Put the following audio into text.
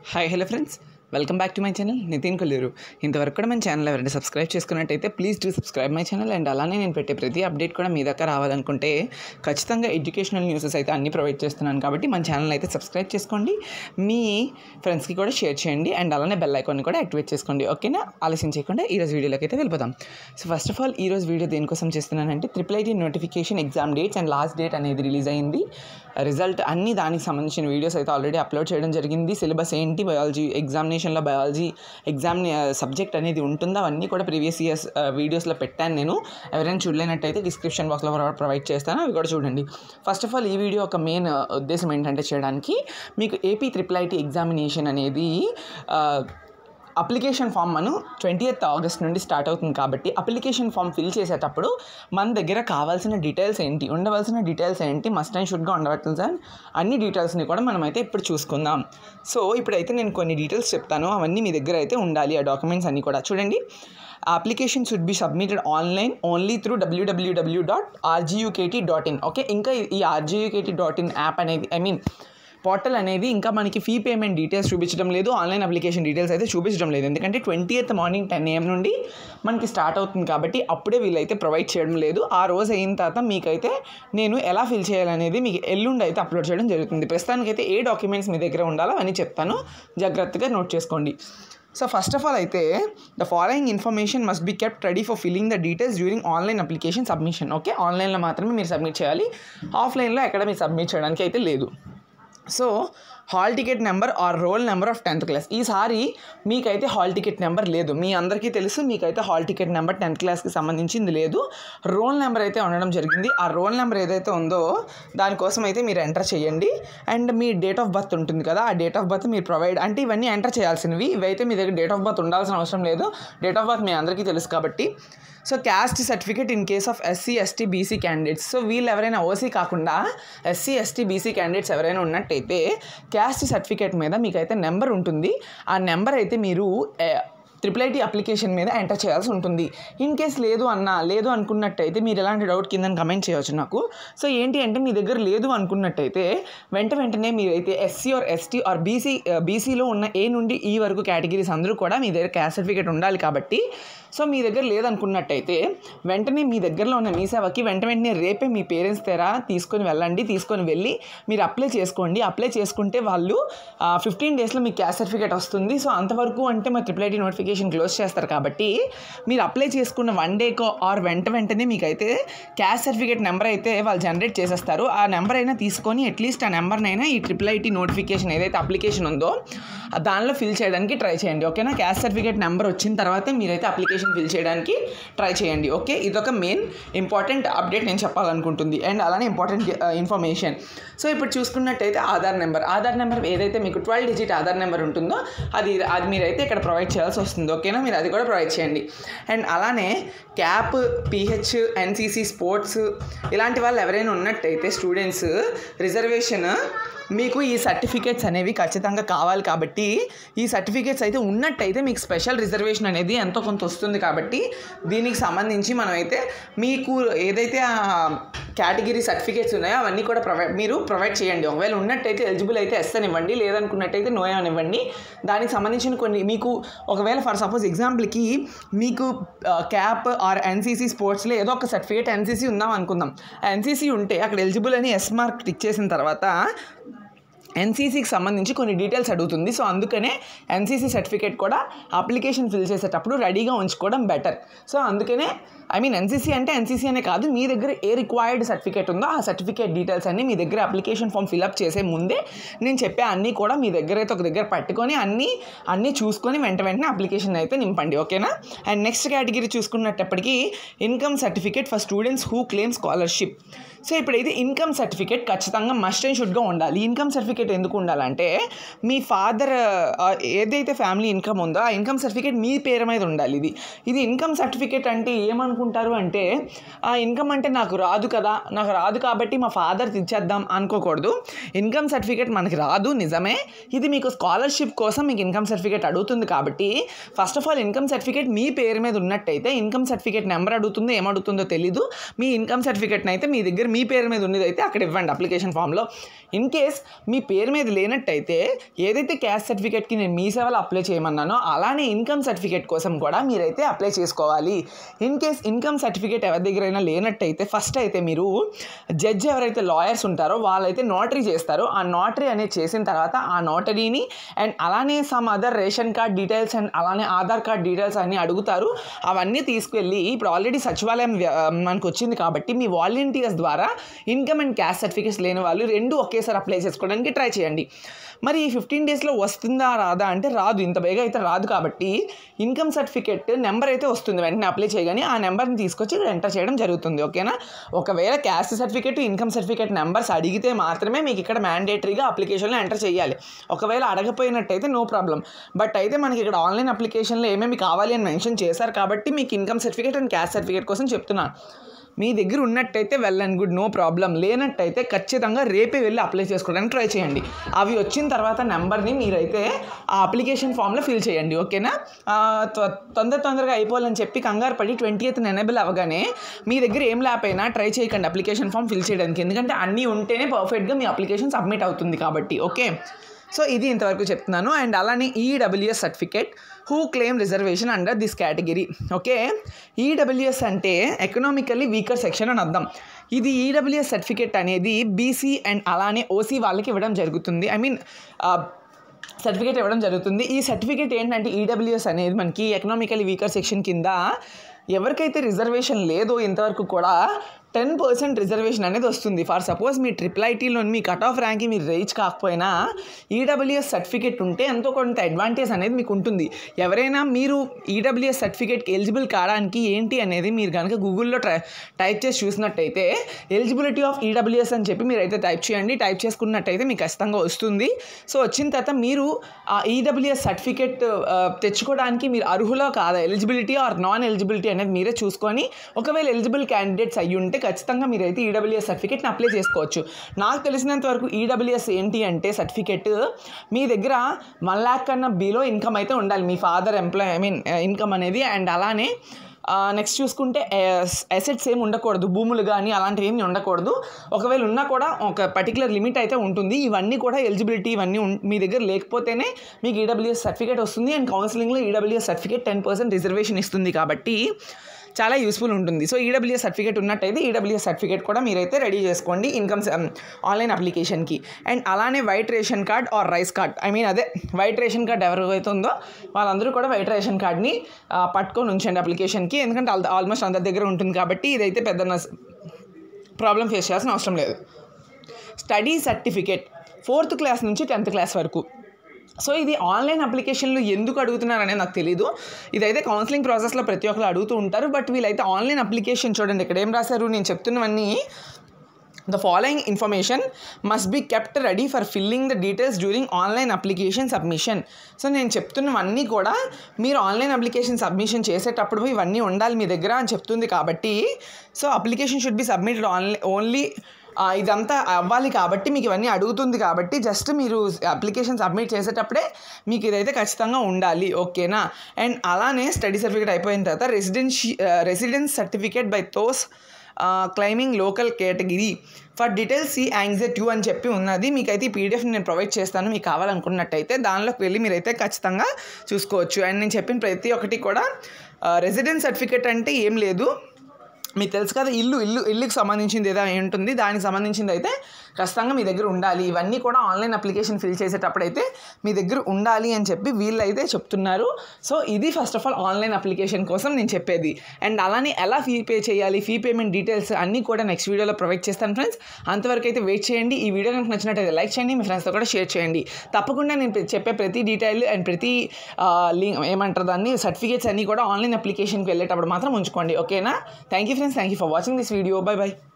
hi hello friends welcome back to my channel Nitin Kolleru ఇంతవరకు కూడా మన ఛానల్ ఎవరైనా సబ్స్క్రైబ్ చేసుకున్నట్టయితే please do subscribe my channel and అలానే నేను పెట్టే ప్రతి అప్డేట్ కూడా మీ దగ్గర రావాలనుకుంటే ఖచ్చితంగా ఎడ్యుకేషనల్ న్యూసెస్ అయితే అన్ని ప్రొవైడ్ చేస్తున్నాను కాబట్టి మన ఛానల్ అయితే సబ్స్క్రైబ్ చేసుకోండి మీ ఫ్రెండ్స్కి కూడా షేర్ చేయండి అండ్ అలానే బెల్ ఐకాన్ని కూడా యాక్టివేట్ చేసుకోండి ఓకేనా ఆలస్యం చేయకుండా ఈరోజు వీడియోలోకి అయితే వెళ్ళిపోదాం సో ఫస్ట్ ఆఫ్ ఆల్ ఈరోజు వీడియో దేనికోసం చేస్తున్నానంటే triple IT notification exam dates and last date అనేది రిలీజ్ అయింది రిజల్ట్ అన్ని దానికి సంబంధించిన వీడియోస్ అయితే ఆల్రెడీ అప్లోడ్ చేయడం జరిగింది సిలబస్ ఏంటి బయాలజీ ఎగ్జామినేషన్లో బయాలజీ ఎగ్జామ్ సబ్జెక్ట్ అనేది ఉంటుందో అవన్నీ కూడా ప్రీవియస్ ఇయర్స్ వీడియోస్లో పెట్టాను నేను ఎవరైనా చూడలేనట్టయితే డిస్క్రిప్షన్ బాక్స్లో ప్రొవైడ్ చేస్తాను అవి కూడా చూడండి ఫస్ట్ ఆఫ్ ఆల్ ఈ వీడియో ఒక మెయిన్ ఉద్దేశం ఏంటంటే చేయడానికి మీకు ఏపీ ట్రిపుల్ ఐటీ ఎగ్జామినేషన్ అనేది ఆ, అప్లికేషన్ ఫామ్ మనం ట్వంటీ ఎయిత్ ఆగస్ట్ నుండి స్టార్ట్ అవుతుంది కాబట్టి అప్లికేషన్ ఫామ్ ఫిల్ చేసేటప్పుడు మన దగ్గర కావాల్సిన డీటెయిల్స్ ఏంటి ఉండవలసిన డీటెయిల్స్ ఏంటి మస్ట్ అండ్ షుడ్గా ఉండవలసిన అన్ని డీటెయిల్స్ని కూడా మనం అయితే ఇప్పుడు చూసుకుందాం సో ఇప్పుడైతే నేను కొన్ని డీటెయిల్స్ చెప్తాను అవన్నీ మీ దగ్గర అయితే ఉండాలి ఆ డాక్యుమెంట్స్ అన్నీ కూడా చూడండి application should be submitted online only through W W W dot RGUKT dot in okay ఇంకా ఈ ఆర్జీయూకేటీ డాట్ ఇన్ యాప్ అనేది ఐ మీన్ పోర్టల్ అనేది ఇంకా మనకి ఫీ పేమెంట్ డీటెయిల్స్ చూపించడం లేదు ఆన్లైన్ అప్లికేషన్ డీటెయిల్స్ అయితే చూపించడం లేదు ఎందుకంటే twenty eighth morning ten AM నుండి మనకి స్టార్ట్ అవుతుంది కాబట్టి అప్పుడే వీళ్ళైతే ప్రొవైడ్ చేయడం లేదు ఆ రోజు అయిన తర్వాత మీకైతే నేను ఎలా ఫిల్ చేయాలనేది మీకు ఎల్లుండి అయితే అప్లోడ్ చేయడం జరుగుతుంది ప్రస్తుతానికైతే ఏ డాక్యుమెంట్స్ మీ దగ్గర ఉండాలో అని చెప్తాను జాగ్రత్తగా నోట్ చేసుకోండి సో ఫస్ట్ ఆఫ్ ఆల్ అయితే the following information must be kept ready for filling the details during online application submission okay ఆన్లైన్లో మాత్రమే మీరు సబ్మిట్ చేయాలి ఆఫ్లైన్లో ఎక్కడ మీరు సబ్మిట్ చేయడానికి అయితే లేదు so hall ticket number or roll number of tenth class ఈసారి మీకైతే హాల్ టికెట్ నెంబర్ లేదు మీ అందరికీ తెలుసు మీకైతే హాల్ టికెట్ నెంబర్ టెన్త్ క్లాస్కి సంబంధించింది లేదు రోల్ నెంబర్ అయితే ఉండడం జరిగింది ఆ రోల్ నెంబర్ ఏదైతే ఉందో దానికోసం అయితే మీరు ఎంటర్ చేయండి అండ్ మీ డేట్ ఆఫ్ బర్త్ ఉంటుంది కదా ఆ డేట్ ఆఫ్ బర్త్ మీరు ప్రొవైడ్ అంటే ఇవన్నీ ఎంటర్ చేయాల్సినవి ఇవైతే మీ దగ్గర డేట్ ఆఫ్ బర్త్ ఉండాల్సిన అవసరం లేదు డేట్ ఆఫ్ బర్త్ మీ అందరికీ తెలుసు కాబట్టి so caste certificate in case of SC ST BC candidates so వీళ్ళు ఎవరైనా ఓసీ కాకుండా ఎస్సీ ఎస్టీ బీసీ క్యాండిడేట్స్ ఎవరైనా ఉన్నట్టయితే క్యాస్ట్ సర్టిఫికేట్ మీద మీకైతే నెంబర్ ఉంటుంది ఆ నెంబర్ అయితే మీరు ట్రిపుల్ ఐటీ అప్లికేషన్ మీద ఎంటర్ చేయాల్సి ఉంటుంది ఇన్ కేస్ లేదు అన్న లేదు అనుకున్నట్టయితే మీరు ఎలాంటి డౌట్ కింద కమెంట్ చేయవచ్చు నాకు సో ఏంటి అంటే మీ దగ్గర లేదు అనుకున్నట్టయితే వెంట వెంటనే మీరైతే SC or ST or BC బీసీలో ఉన్న ఏ నుండి ఈ వరకు కేటగిరీస్ అందరూ కూడా మీ దగ్గర క్యాస్ట్ సర్టిఫికేట్ ఉండాలి కాబట్టి సో మీ దగ్గర లేదనుకున్నట్టయితే వెంటనే మీ దగ్గరలో ఉన్న మీ సేవకి వెంట వెంటనే రేపే మీ పేరెంట్స్ తెరా తీసుకొని వెళ్ళండి తీసుకొని వెళ్ళి మీరు అప్లై చేసుకోండి అప్లై చేసుకుంటే వాళ్ళు ఫిఫ్టీన్ డేస్లో మీకు క్యాస్ట్ సర్టిఫికేట్ వస్తుంది సో అంతవరకు అంటే మా ట్రిపుల్ ఐటీ నోటిఫికేషన్ క్లోజ్ చేస్తారు కాబట్టి మీరు అప్లై చేసుకున్న వన్ డేకో ఆర్ వెంట వెంటనే మీకైతే క్యాస్ట్ సర్టిఫికేట్ నెంబర్ అయితే వాళ్ళు జనరేట్ చేసేస్తారు ఆ నెంబర్ అయినా తీసుకొని అట్లీస్ట్ ఆ నెంబర్నైనా ఈ ట్రిపుల్ ఐటీ నోటిఫికేషన్ ఏదైతే అప్లికేషన్ ఉందో ఆ దానిలో ఫిల్ చేయడానికి ట్రై చేయండి ఓకేనా క్యాస్ట్ సర్టిఫికేట్ నెంబర్ వచ్చిన తర్వాతే మీరైతే అప్లికేషన్ ఫిల్ చేయడానికి ట్రై చేయండి ఓకే ఇదొక మెయిన్ ఇంపార్టెంట్ అప్డేట్ నేను చెప్పాలనుకుంటుంది అండ్ అలానే ఇంపార్టెంట్ ఇన్ఫర్మేషన్ సో ఇప్పుడు చూసుకున్నట్టయితే ఆధార్ నెంబర్ ఆధార్ నెంబర్ ఏదైతే మీకు ట్వెల్వ్ డిజిట్ ఆధార్ నెంబర్ ఉంటుందో అది అది మీరైతే ఇక్కడ ప్రొవైడ్ చేయాల్సి వస్తుంది ఓకేనా మీరు అది కూడా ప్రొవైడ్ చేయండి అండ్ అలానే క్యాప్ పిహెచ్ ఎన్సీసీ స్పోర్ట్స్ ఇలాంటి వాళ్ళు ఎవరైనా ఉన్నట్టయితే స్టూడెంట్స్ రిజర్వేషన్ మీకు ఈ సర్టిఫికేట్స్ అనేవి ఖచ్చితంగా కావాలి కాబట్టి ఈ సర్టిఫికేట్స్ అయితే ఉన్నట్టయితే మీకు స్పెషల్ రిజర్వేషన్ అనేది ఎంతో కొంత వస్తుంది కాబట్టి దీనికి సంబంధించి మనం అయితే మీకు ఏదైతే ఆ కేటగిరీ సర్టిఫికేట్స్ ఉన్నాయో అవన్నీ కూడా ప్రొవైడ్ మీరు ప్రొవైడ్ చేయండి ఒకవేళ ఉన్నట్టయితే ఎలిజిబుల్ అయితే ఎస్ అని ఇవ్వండి లేదనుకున్నట్టయితే నో అని ఇవ్వండి దానికి సంబంధించిన కొన్ని మీకు ఒకవేళ ఫర్ సపోజ్ ఎగ్జాంపుల్కి మీకు క్యాప్ ఆర్ ఎన్సీసీ స్పోర్ట్స్లో ఏదో ఒక సర్టిఫికేట్ ఎన్సీసీ ఉందాం అనుకుందాం ఎన్సీసీ ఉంటే అక్కడ ఎలిజిబుల్ అని ఎస్ మార్క్ టిక్ చేసిన తర్వాత ఎన్సీసీకి సంబంధించి కొన్ని డీటెయిల్స్ అడుగుతుంది సో అందుకనే ఎన్సీసీ సర్టిఫికేట్ కూడా అప్లికేషన్ ఫిల్ చేసేటప్పుడు రెడీగా ఉంచుకోవడం బెటర్ సో అందుకనే ఐ మీన్ ఎన్సీసీ అంటే ఎన్సీసీ అనే కాదు మీ దగ్గర ఏ రిక్వైర్డ్ సర్టిఫికేట్ ఉందో ఆ సర్టిఫికేట్ డీటెయిల్స్ అన్ని మీ దగ్గర అప్లికేషన్ ఫామ్ ఫిల్అప్ చేసే ముందే నేను చెప్పే అన్నీ కూడా మీ దగ్గర అయితే ఒక దగ్గర పట్టుకొని అన్నీ అన్నీ చూసుకొని వెంట వెంటనే అప్లికేషన్ అయితే నింపండి ఓకేనా అండ్ నెక్స్ట్ కేటగిరీ చూసుకున్నప్పటికీ income certificate for students who claim scholarship so ఇప్పుడైతే ఇన్కమ్ సర్టిఫికేట్ ఖచ్చితంగా మస్ట్ అండ్ షుడ్గా ఉండాలి ఇన్కమ్ సర్టిఫికేట్ ఎందుకు ఉండాలంటే మీ ఫాదర్ ఏదైతే ఫ్యామిలీ ఇన్కమ్ ఉందో ఆ ఇన్కమ్ సర్టిఫికేట్ మీ పేరు మీద ఉండాలి ఇది ఇది ఇన్కమ్ సర్టిఫికేట్ అంటే ఏమనుకుంటారు అంటే ఆ ఇన్కమ్ అంటే నాకు రాదు కదా నాకు రాదు కాబట్టి మా ఫాదర్ ఇచ్చేద్దాం అనుకోకూడదు ఇన్కమ్ సర్టిఫికేట్ మనకి రాదు నిజమే ఇది మీకు స్కాలర్షిప్ కోసం మీకు ఇన్కమ్ సర్టిఫికేట్ అడుగుతుంది కాబట్టి first of all income certificate మీ పేరు మీద ఉన్నట్టయితే ఇన్కమ్ సర్టిఫికేట్ నెంబర్ అడుగుతుందో ఏమడుగుతుందో తెలీదు మీ ఇన్కమ్ సర్టిఫికేట్ని అయితే మీ దగ్గర మీ పేరు మీద ఉన్నది అయితే అక్కడ ఇవ్వండి అప్లికేషన్ ఫామ్లో ఇన్ కేస్ మీ పేరు మీద లేనట్టయితే ఏదైతే క్యాస్ట్ సర్టిఫికేట్కి నేను మీ సేవలో అప్లై చేయమన్నానో అలానే ఇన్కమ్ సర్టిఫికేట్ కోసం కూడా మీరైతే అప్లై చేసుకోవాలి ఇన్ కేస్ ఇన్కమ్ సర్టిఫికేట్ ఎవరి దగ్గరైనా లేనట్టయితే ఫస్ట్ అయితే మీరు జడ్జ్ ఎవరైతే లాయర్స్ ఉంటారో వాళ్ళైతే నోటరీ చేస్తారు ఆ నోటరీ అనేది చేసిన తర్వాత ఆ నోటరీని అండ్ అలానే some other ration card details and అలానే ఆధార్ కార్డ్ డీటెయిల్స్ అన్నీ అడుగుతారు అవన్నీ తీసుకెళ్ళి ఇప్పుడు ఆల్రెడీ సచివాలయం వ్య- మనకు వచ్చింది కాబట్టి మీ వాలంటీర్స్ ద్వారా ఇన్కమ్ అండ్ క్యాస్ట్ సర్టిఫికేట్స్ లేని వాళ్ళు రెండు ఒకేసారి అప్లై చేసుకోవడానికి ట్రై చేయండి మరి ఈ ఫిఫ్టీన్ డేస్లో వస్తుందా రాదా అంటే రాదు ఇంత బేగా అయితే రాదు కాబట్టి ఇన్కమ్ సర్టిఫికేట్ నెంబర్ అయితే వస్తుంది వెంటనే అప్లై చేయగానే ఆ నెంబర్ని తీసుకొచ్చి ఇక్కడ ఎంటర్ చేయడం జరుగుతుంది ఓకేనా ఒకవేళ caste certificate income certificate numbers అడిగితే మాత్రమే మీకు ఇక్కడ మ్యాండేటరీగా అప్లికేషన్లో ఎంటర్ చేయాలి ఒకవేళ అడగపోయినట్టయితే నో ప్రాబ్లం బట్ అయితే మనకి ఇక్కడ ఆన్లైన్ అప్లికేషన్లో ఏమేమి కావాలి అని మెన్షన్ చేశారు కాబట్టి మీకు income certificate and caste certificate కోసం చెప్తున్నాను మీ దగ్గర ఉన్నట్టయితే well and good no problem లేనట్టయితే ఖచ్చితంగా రేపే వెళ్ళి అప్లై చేసుకోవడానికి ట్రై చేయండి అవి వచ్చిన తర్వాత నెంబర్ని మీరైతే ఆ అప్లికేషన్ ఫామ్లో ఫిల్ చేయండి ఓకేనా ఆ, త్వ- తొందర తొందరగా అయిపోవాలని చెప్పి కంగారు పడి ట్వంటీ ఎయిత్ ఎనేబుల్ అవ్వగానే మీ దగ్గర ఏం ల్యాప్ అయినా ట్రై చేయకండి అప్లికేషన్ ఫామ్ ఫిల్ చేయడానికి ఎందుకంటే అన్నీ ఉంటేనే పర్ఫెక్ట్గా మీ అప్లికేషన్ సబ్మిట్ అవుతుంది కాబట్టి ఓకే సో ఇది ఇంతవరకు చెప్తున్నాను అండ్ అలానే EWS certificate who claim reservation under this category okay EWS అంటే ఎకనామికల్లీ వీకర్ సెక్షన్ అని అర్థం ఇది ఈడబ్ల్యూఎస్ సర్టిఫికేట్ అనేది బీసీ అండ్ అలానే ఓసీ వాళ్ళకి ఇవ్వడం జరుగుతుంది ఐ మీన్ సర్టిఫికేట్ ఇవ్వడం జరుగుతుంది ఈ సర్టిఫికేట్ ఏంటంటే ఈడబ్ల్యూఎస్ అనేది మనకి ఎకనామికలీ వీకర్ సెక్షన్ కింద ఎవరికైతే రిజర్వేషన్ లేదో ఇంతవరకు కూడా టెన్ పర్సెంట్ రిజర్వేషన్ అనేది వస్తుంది ఫర్ సపోజ్ మీ ట్రిపుల్ ఐటీలో మీ కట్ ఆఫ్ ర్యాంక్కి మీరు రీచ్ కాకపోయినా ఈడబ్ల్యూఎస్ సర్టిఫికేట్ ఉంటే ఎంతో కొంత అడ్వాంటేజ్ అనేది మీకు ఉంటుంది ఎవరైనా మీరు ఈడబ్ల్యూఎస్ సర్టిఫికేట్కి ఎలిజిబుల్ కావడానికి ఏంటి అనేది మీరు కనుక గూగుల్లో ట్రై టైప్ చేసి చూసినట్టయితే ఎలిజిబిలిటీ ఆఫ్ ఈడబ్ల్యూఎస్ అని చెప్పి మీరు అయితే టైప్ చేయండి టైప్ చేసుకున్నట్టయితే మీకు ఖచ్చితంగా వస్తుంది సో వచ్చిన తర్వాత మీరు ఆ ఈడబ్ల్యూఎస్ సర్టిఫికేట్ తెచ్చుకోవడానికి మీరు అర్హులో కాదా ఎలిజిబిలిటీ ఆర్ నాన్ ఎలిజిబిలిటీ అనేది మీరే చూసుకొని ఒకవేళ ఎలిజిబుల్ క్యాండిడేట్స్ అయ్యి ఉంటే ఖచ్చితంగా మీరైతే ఈడబ్ల్యూఎస్ సర్టిఫికేట్ని అప్లై చేసుకోవచ్చు నాకు తెలిసినంత వరకు ఈడబ్ల్యూఎస్ ఏంటి అంటే సర్టిఫికేట్ మీ దగ్గర వన్ ల్యాక్ కన్నా బిలో ఇన్కమ్ అయితే ఉండాలి మీ father employ I mean income అనేది అండ్ అలానే నెక్స్ట్ చూసుకుంటే అసెట్స్ ఏమి ఉండకూడదు భూములు కానీ అలాంటివి ఏమి ఉండకూడదు ఒకవేళ ఉన్నా కూడా ఒక పర్టికులర్ లిమిట్ అయితే ఉంటుంది ఇవన్నీ కూడా ఎలిజిబిలిటీ ఇవన్నీ ఉన్- మీ దగ్గర లేకపోతేనే మీకు ఈడబ్ల్యూఎస్ సర్టిఫికేట్ వస్తుంది అండ్ కౌన్సిలింగ్లో EWS certificate ten percent reservation ఇస్తుంది కాబట్టి చాలా యూస్ఫుల్ ఉంటుంది సో ఈడబ్ల్యూఎస్ సర్టిఫికేట్ ఉన్నట్టయితే ఈడబ్ల్యూఎస్ సర్టిఫికేట్ కూడా మీరైతే రెడీ చేసుకోండి ఇన్కమ్ ఆన్లైన్ అప్లికేషన్కి అండ్ అలానే white ration card or rice card I mean అదే వైట్ రేషన్ కార్డ్ ఎవరికైతే ఉందో వాళ్ళందరూ కూడా వైట్ రేషన్ కార్డ్ని ఆ, పట్టుకొని ఉంచండి అప్లికేషన్కి ఎందుకంటే ఆల్మోస్ట్ అందరి దగ్గర ఉంటుంది కాబట్టి ఇదైతే పెద్ద ప్రాబ్లం ఫేస్ చేయాల్సిన అవసరం లేదు స్టడీ సర్టిఫికేట్ ఫోర్త్ క్లాస్ నుంచి టెన్త్ క్లాస్ వరకు సో ఇది ఆన్లైన్ అప్లికేషన్లు ఎందుకు అడుగుతున్నారు అనేది నాకు తెలియదు ఇదైతే కౌన్సిలింగ్ ప్రాసెస్లో ప్రతి ఒక్కరు అడుగుతూ ఉంటారు బట్ వీళ్ళైతే ఆన్లైన్ అప్లికేషన్ చూడండి ఇక్కడ ఏం రాశారు నేను చెప్తున్నవన్నీ the following information must be kept ready for filling the details during online application submission so నేను చెప్తున్నవన్నీ కూడా మీరు ఆన్లైన్ అప్లికేషన్ సబ్మిషన్ చేసేటప్పుడు ఇవన్నీ ఉండాలి మీ దగ్గర అని చెప్తుంది కాబట్టి so application should be submitted online only ఇదంతా అవ్వాలి కాబట్టి మీకు ఇవన్నీ అడుగుతుంది కాబట్టి జస్ట్ మీరు అప్లికేషన్ సబ్మిట్ చేసేటప్పుడే మీకు ఇదైతే ఖచ్చితంగా ఉండాలి ఓకేనా అండ్ అలానే స్టడీ సర్టిఫికేట్ అయిపోయిన తర్వాత residential residence certificate by those claiming local category for details ఈ యాంగ్జెట్ యూ అని చెప్పి ఉన్నది మీకైతే ఈ పీడిఎఫ్ నేను ప్రొవైడ్ చేస్తాను మీకు కావాలనుకున్నట్టయితే దానిలోకి వెళ్ళి మీరైతే ఖచ్చితంగా చూసుకోవచ్చు అండ్ నేను చెప్పిన ప్రతి ఒక్కటి కూడా రెసిడెన్స్ సర్టిఫికేట్ అంటే ఏం లేదు మీకు తెలుసు కదా ఇల్లు ఇల్లు ఇల్లుకి సంబంధించింది ఏదో అయి ఉంటుంది దానికి సంబంధించింది అయితే ఖచ్చితంగా మీ దగ్గర ఉండాలి ఇవన్నీ కూడా ఆన్లైన్ అప్లికేషన్ ఫిల్ చేసేటప్పుడు అయితే మీ దగ్గర ఉండాలి అని చెప్పి వీళ్ళైతే చెప్తున్నారు సో ఇది first of all online application కోసం నేను చెప్పేది అండ్ అలానే ఎలా ఫీ పే చేయాలి ఫీ పేమెంట్ డీటెయిల్స్ అన్నీ కూడా నెక్స్ట్ వీడియోలో ప్రొవైడ్ చేస్తాను ఫ్రెండ్స్ అంతవరకు అయితే వెయిట్ చేయండి ఈ వీడియో కనుక నచ్చినట్టయితే లైక్ చేయండి మీ ఫ్రెండ్స్తో కూడా షేర్ చేయండి తప్పకుండా నేను ప్ర- చెప్పే ప్రతి డీటెయిల్ అండ్ ప్రతి లింక్ ఏమంటారు దాన్ని సర్టిఫికేట్స్ అన్నీ కూడా ఆన్లైన్ అప్లికేషన్కి వెళ్ళేటప్పుడు మాత్రం ఉంచుకోండి ఓకేనా thank you friends thank you for watching this video bye by